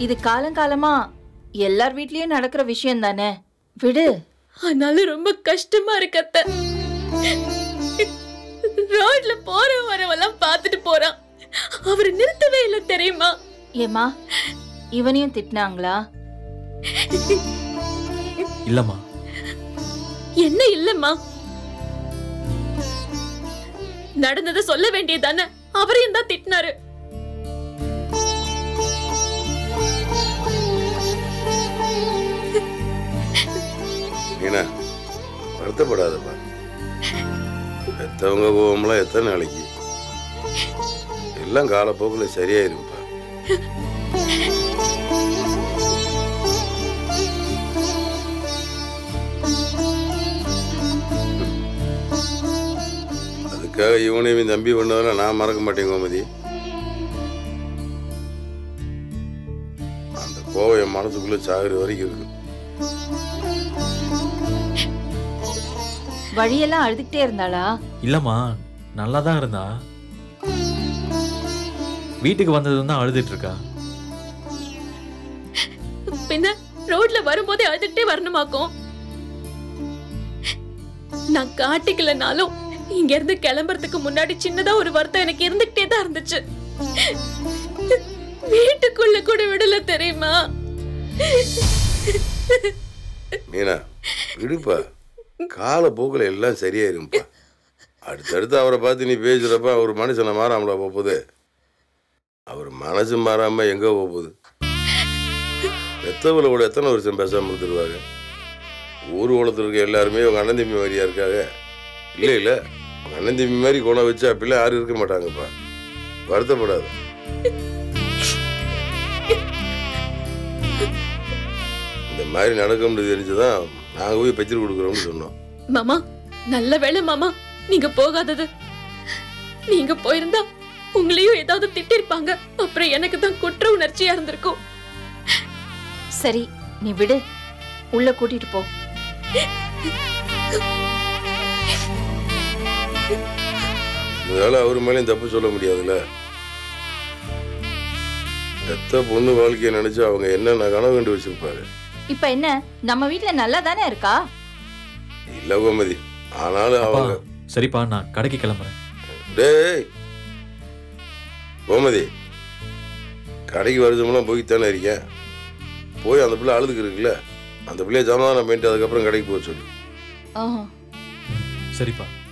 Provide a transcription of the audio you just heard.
இது காலங்காலமா எல்லார் வீட்லயும் நடக்கிற விஷயம் தானே விடு ஆனாலும் ரொம்ப கஷ்டமா இருக்கு அத்தை ரோட்ல போற வரவெல்லாம் பார்த்துட்டு போறான் அவர் நிறுத்தவே இல்லை தெரியுமா ஏமா இவனையும் திட்டினாங்களா இல்லம்மா என்ன இல்லம்மா நடந்ததை சொல்ல வேண்டியதானே அவரையும் தான் திட்டினாரு மீனா வருத்தப்படாதப்பா பெத்தவங்க கோவம்லாம் எத்தனை நாளைக்கு எல்லாம் காலப்போக்கில் சரியாயிருப்பா அதுக்காக இவனையும் தம்பி பண்ணதெல்லாம் நான் மறக்க மாட்டேன் கோமதி அந்த கோவம் என் மனசுக்குள்ள சாகுற வரைக்கும் இருக்கு வழியெல்லாம் அழுதுகிட்டே இருந்தாளா இல்லம்மா நல்லா தான் இருந்தா வீட்டுக்கு வந்தது தான் அழுதுட்டு இருக்கா பின்ன ரோட்ல வரும்போதே அழுதுகிட்டே வரணுமாக்கும் நான் காட்டிக்கலனாலும் இங்க இருந்து கிளம்புறதுக்கு முன்னாடி சின்னதா ஒரு வருத்தம் எனக்கு இருந்துகிட்டே தான் இருந்துச்சு வீட்டுக்குள்ள கூட விடல தெரியுமா மீனா விடுப்பா காலப்போக்கில் எல்லாம் சரியாயிரும்ப்பா அடுத்தடுத்து அவரை பார்த்து நீ பேசுகிறப்ப அவர் மனுஷனை மாறாமல போகுது அவர் மனசு மாறாம எங்கே போகுது பெத்தவளை கூட எத்தனை வருஷம் பேசாமல் இருந்துருவாங்க ஊர் உலகத்தில் இருக்க எல்லாருமே உங்கள் அண்ணன் தம்பி மாதிரியா இருக்காங்க இல்லை இல்லை உங்கள் அண்ணன் தம்பி மாதிரி குணம் வச்சு அப்படிலாம் யாரும் இருக்க மாட்டாங்கப்பா வருத்தப்படாது இந்த மாதிரி நடக்கும்னு தெரிஞ்சுதான் நாங்கள் போய் பச்சிரு கொடுக்குறோம்னு சொன்னோம் மாமா நல்ல வேளை மாமா நீங்க போகாதது நீங்க போயிருந்தா உங்களையும் ஏதாவது திட்டிருப்பாங்க அப்புறம் எனக்கு தான் குற்ற உணர்ச்சியா இருந்திருக்கும் சரி நீ விடு உள்ள கூட்டிட்டு போ இதனால அவர் மேலேயும் தப்பு சொல்ல முடியாதுல்ல எத்த பொண்ணு வாழ்க்கையை நினைச்சு அவங்க என்னென்ன கனவு கண்டு வச்சிருப்பாரு இப்ப என்ன நம்ம வீட்ல நல்லா தானே இருக்கா இல்ல கோமதி ஆனாலும் அப்பா அவங்க சரிப்பா நான் கடைக்கு கிளம்புறேன் டேய் கோமதி கடைக்கு வருஷமெல்லாம் போய் தானே இருக்கேன் போய் அந்த பிள்ளை அழுதுக்கு இருக்குல்ல அந்த பிள்ளைய சமாதானம் பண்ணிட்டு அதுக்கப்புறம் கடைக்கு போக சொல்லு ஆஹ். சரிப்பா